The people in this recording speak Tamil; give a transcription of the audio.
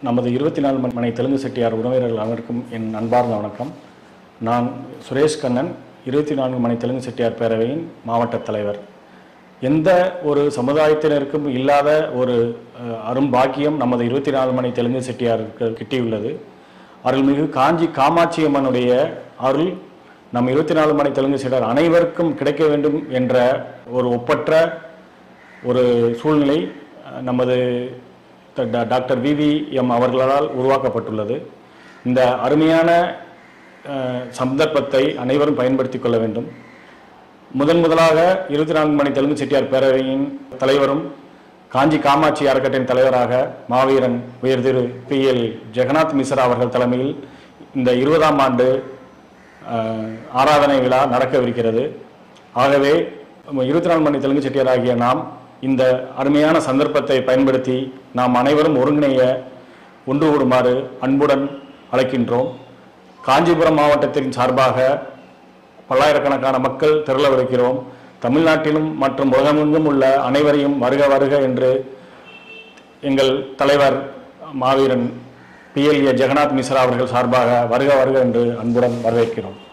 நமது இருபத்தி நாலு மணி மனை தெலுங்கு செட்டியார் உறவினர்கள் அனைவருக்கும் என் அன்பார்ந்த வணக்கம் நான் சுரேஷ் கண்ணன் இருபத்தி நான்கு மணி தெலுங்கு செட்டியார் பேரவையின் மாவட்ட தலைவர் எந்த ஒரு சமுதாயத்தினருக்கும் இல்லாத ஒரு அஹ், அரும்பாக்கியம் நமது இருபத்தி நாலு மணி தெலுங்கு செட்டியாருக்கு கிட்டியுள்ளது அருள்மிகு காஞ்சி காமாட்சி அம்மனுடைய அருள் நம் இருபத்தி நாலு மணி தெலுங்கு செட்டியார் அனைவருக்கும் கிடைக்க வேண்டும் என்ற ஒரு ஒப்பற்ற ஒரு சூழ்நிலை அஹ், நமது ட- ட- டாக்டர் விவிஎம் அவர்களால் உருவாக்கப்பட்டுள்ளது இந்த அருமையான அஹ், சந்தர்ப்பத்தை அனைவரும் பயன்படுத்திக் கொள்ள வேண்டும் முதன் முதலாக இருபத்தி நான்கு மணி தெலுங்கு செட்டியார் பேரவையின் தலைவரும் காஞ்சி காமாட்சி அறக்கட்டளையின் தலைவராக மாவீரன் உயர் திரு பி எல் ஜெகநாத் மிஸ்ரா அவர்கள் தலைமையில் இந்த இருபதாம் ஆண்டு அஹ், ஆராதனை விழா நடக்கவிருக்கிறது ஆகவே இருபத்தி நாலு மணி தெலுங்கு செட்டியார் ஆகிய நாம் இந்த அருமையான சந்தர்ப்பத்தை பயன்படுத்தி நாம் அனைவரும் ஒருங்கிணைய ஒன்று கூடுமாறு அன்புடன் அழைக்கின்றோம் காஞ்சிபுரம் மாவட்டத்தின் சார்பாக பல்லாயிரக்கணக்கான மக்கள் திரளவிருக்கிறோம் தமிழ்நாட்டிலும் மற்றும் உலகமெங்கும் உள்ள அனைவரையும் வருக வருக என்று எங்கள் தலைவர் மாவீரன் பிஎல்ஏ ஜெகநாத் மிஸ்ரா அவர்கள் சார்பாக வருக வருக என்று அன்புடன் வரவேற்கிறோம்